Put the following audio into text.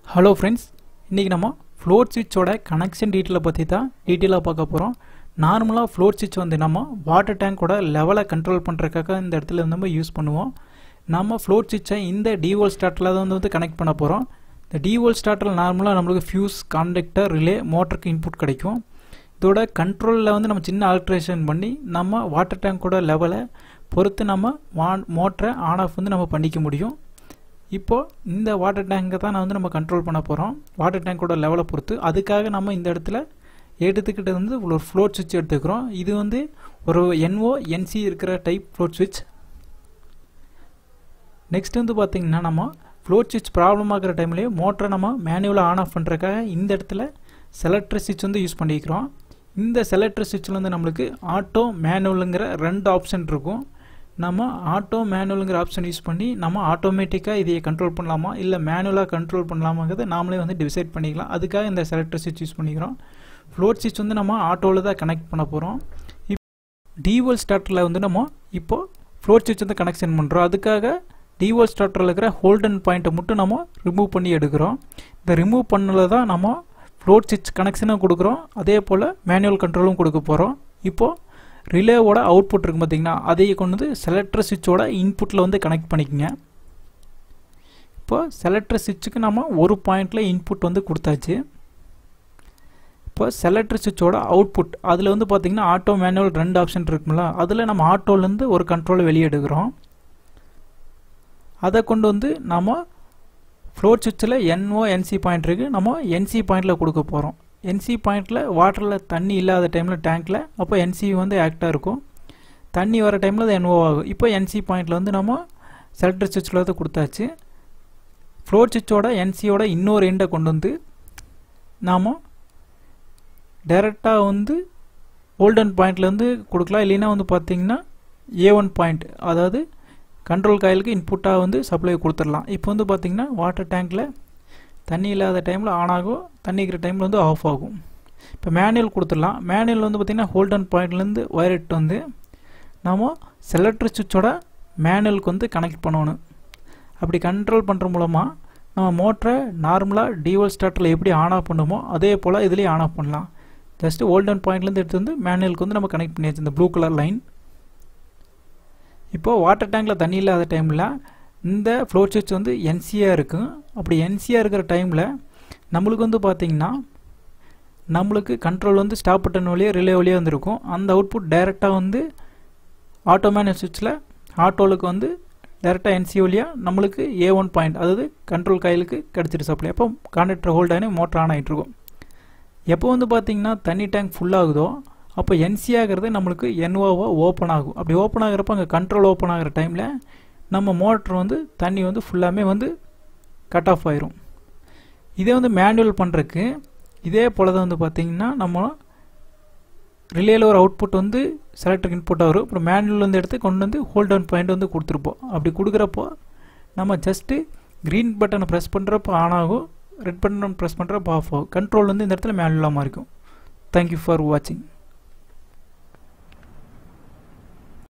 hello friends இன்றைக்கி நம்ம floor சுவிட்சோட connection டீட்டெயிலை பற்றி தான் டீட்டெயிலாக பார்க்க போகிறோம் நார்மலாக ஃப்ளோர் சுவிட்ச் வந்து நம்ம வாட்டர் டேங்கோட லெவலை கண்ட்ரோல் பண்ணுறதுக்காக இந்த இடத்துல வந்து நம்ம யூஸ் பண்ணுவோம் நம்ம ஃப்ளோர் சுவிட்சை இந்த டிவோல் ஸ்டார்ட்டில் தான் வந்து கனெக்ட் பண்ண போகிறோம் இந்த டிவோல் ஸ்டார்ட்டில் நார்மலாக நம்மளுக்கு ஃபியூஸ் கான்டக்டர் ரிலே மோட்டருக்கு இன்புட் கிடைக்கும் இதோட கண்ட்ரோலில் வந்து நம்ம சின்ன ஆல்ட்ரேஷன் பண்ணி நம்ம வாட்டர் டேங்கோட லெவலை பொறுத்து நம்ம வா மோட்டரை ஆன் ஆஃப் வந்து நம்ம பண்ணிக்க முடியும் இப்போது இந்த வாட்டர் டேங்கை தான் நான் வந்து நம்ம கண்ட்ரோல் பண்ண போகிறோம் வாட்டர் டேங்கோட லெவலை பொறுத்து அதுக்காக நம்ம இந்த இடத்துல எடுத்துக்கிட்டு வந்து ஒரு ஃப்ளோட் சுவிட்ச் எடுத்துக்கிறோம் இது வந்து ஒரு என்ஓ என்சி இருக்கிற டைப் ஃப்ளோட் சுவிட்ச் நெக்ஸ்ட் வந்து பார்த்திங்கன்னா நம்ம ஃப்ளோட் சுவிட்ச் ப்ராப்ளம் ஆகிற டைம்லேயே மோட்டரை நம்ம மேனுவலாக ஆன் ஆஃப் பண்ணுறதுக்காக இந்த இடத்துல செலக்ட்ரு சுவிட்ச் வந்து யூஸ் பண்ணிக்கிறோம் இந்த செலக்ட்ரு சுவிட்சில் வந்து நம்மளுக்கு ஆட்டோ மேனுவலுங்கிற ரெண்டு ஆப்ஷன் இருக்கும் நம்ம ஆட்டோ மேனுவலுங்கிற ஆப்ஷன் யூஸ் பண்ணி நம்ம ஆட்டோமேட்டிக்காக இதை கண்ட்ரோல் பண்ணலாமா இல்லை மேனுவலாக கண்ட்ரோல் பண்ணலாமாங்கிறத நாமளே வந்து டிசைட் பண்ணிக்கலாம் அதுக்காக இந்த செலக்டர் சுவிட்ச் யூஸ் பண்ணிக்கிறோம் ஃப்ளோட் சுவிட்ச் வந்து நம்ம ஆட்டோவில் தான் கனெக்ட் பண்ண போகிறோம் இப் டிவோல் ஸ்டார்டரில் வந்து நம்ம இப்போது ஃப்ளோட் சுவிட்ச் வந்து கனெக்ஷன் பண்ணுறோம் அதுக்காக டிவோல் ஸ்டார்டரில் இருக்கிற ஹோல்டன் பாயிண்ட்டை மட்டும் நம்ம ரிமூவ் பண்ணி எடுக்கிறோம் இந்த ரிமூவ் பண்ணல தான் நம்ம ஃப்ளோட் சுவிட்ச் கனெக்ஷனும் கொடுக்குறோம் அதே போல் மேனுவல் கண்ட்ரோலும் கொடுக்க போகிறோம் இப்போது ரிலேவோட அவுட்புட் இருக்குது பார்த்தீங்கன்னா அதையே கொண்டு வந்து செலக்டர் சுவிட்சோட இன்புட்டில் வந்து கனெக்ட் பண்ணிக்கோங்க இப்போ செலக்டர் சுவிட்சுக்கு நம்ம ஒரு பாயிண்டில் இன்புட் வந்து கொடுத்தாச்சு இப்போ செலக்டர் சுவிட்சோட அவுட்புட் அதில் வந்து பார்த்திங்கன்னா ஆட்டோ மேனுவல் ரெண்டு ஆப்ஷன் இருக்குங்களா அதில் நம்ம ஆட்டோலேருந்து ஒரு கண்ட்ரோலை வெளியே எடுக்கிறோம் அதை கொண்டு வந்து நம்ம ஃப்ளோர் சுவிட்சில் என்ஓ என்சி பாயிண்ட் இருக்குது நம்ம என்சி பாயிண்டில் கொடுக்க போகிறோம் என்சி பாயிண்டில் வாட்டரில் தண்ணி இல்லாத டைமில் டேங்க்கில் அப்போ என்சி வந்து ஆக்டாக இருக்கும் தண்ணி வர டைமில் அது என்ஓ ஆகும் இப்போ என்சி பாயிண்டில் வந்து நம்ம செலக்டர் சுவிட்சில் வந்து கொடுத்தாச்சு ஃப்ளோர் சுவிட்சோட என்சியோட இன்னொரு எண்டை கொண்டு வந்து நாம் டைரெக்டாக வந்து ஓல்டன் பாயிண்ட்லேருந்து கொடுக்கலாம் இல்லைன்னா வந்து பார்த்திங்கன்னா ஏ ஒன் பாயிண்ட் அதாவது கண்ட்ரோல் காயிலுக்கு இன்புட்டாக வந்து சப்ளை கொடுத்துடலாம் இப்போ வந்து பார்த்திங்கன்னா வாட்டர் டேங்க்கில் தண்ணி இல்லாத டைமில் ஆன் ஆகும் தண்ணி இருக்கிற டைமில் வந்து ஆஃப் ஆகும் இப்போ மேனுவல் கொடுத்துடலாம் மேனுவல் வந்து பார்த்திங்கன்னா ஹோல்டன் பாயிண்ட்லேருந்து ஒயர் இட்டு வந்து நம்ம செலக்ட்ரு சுவிட்சோட மேனுவலுக்கு வந்து கனெக்ட் பண்ணணும் அப்படி கண்ட்ரோல் பண்ணுற மூலமாக நம்ம மோட்டரை நார்மலாக டிவோல் ஸ்டார்டரில் எப்படி ஆன் ஆஃப் பண்ணுமோ அதே போல் இதுலேயே ஆன் ஆஃப் பண்ணலாம் ஜஸ்ட்டு ஓல்டன் பாயிண்ட்லேருந்து எடுத்து வந்து மேனுவலுக்கு வந்து நம்ம கனெக்ட் பண்ணியாச்சு இந்த ப்ளூ கலர் லைன் இப்போது வாட்டர் டேங்கில் தண்ணி இல்லாத டைமில் இந்த ஃப்ளோ சுவிட்ச் வந்து என்சியாக இருக்கும் அப்படி என்சியாக இருக்கிற டைமில் நம்மளுக்கு வந்து பார்த்திங்கன்னா நம்மளுக்கு கண்ட்ரோல் வந்து ஸ்டாப் பட்டன் வழியாக ரிலே வழியாக வந்துருக்கும் அந்த அவுட்புட் டைரெக்டாக வந்து ஆட்டோமேனிக் சுவிட்சில் ஆட்டோலுக்கு வந்து டேரெக்டாக என்சி வழியாக நம்மளுக்கு ஏ ஒன் பாயிண்ட் அதாவது கண்ட்ரோல் காயிலுக்கு கிடச்சிட்டு சப்ளை அப்போ கான்டக்டர் ஹோல்ட் ஆகி மோட்டர் ஆன் ஆகிட்டுருக்கும் எப்போ வந்து பார்த்திங்கன்னா தண்ணி டேங்க் ஃபுல்லாகுதோ அப்போ என்சி ஆகிறது நம்மளுக்கு என்ஓவாக ஓப்பன் ஆகும் அப்படி ஓப்பன் ஆகிறப்ப அங்கே கண்ட்ரோல் ஓப்பன் ஆகிற டைமில் நம்ம மோட்ரு வந்து தண்ணி வந்து ஃபுல்லாமே வந்து கட் ஆஃப் ஆயிரும் இதே வந்து மேனுவல் பண்ணுறதுக்கு இதே போல் தான் வந்து பார்த்திங்கன்னா நம்ம ரிலேயில் ஒரு அவுட்புட் வந்து செலக்டருக்கு இன்புட் வரும் அப்புறம் மேனுவல் வந்து எடுத்து கொண்டு வந்து ஹோல்ட் டவுன் பாயிண்ட் வந்து கொடுத்துருப்போம் அப்படி கொடுக்குறப்போ நம்ம ஜஸ்ட்டு க்ரீன் பட்டனை ப்ரெஸ் பண்ணுறப்போ ஆன் ஆகும் ரெட் பட்டன் ப்ரெஸ் பண்ணுறப்போ ஆஃப் ஆகும் கண்ட்ரோல் வந்து இந்த இடத்துல மேனுவலாக இருக்கும் தேங்க்யூ ஃபார் வாட்சிங்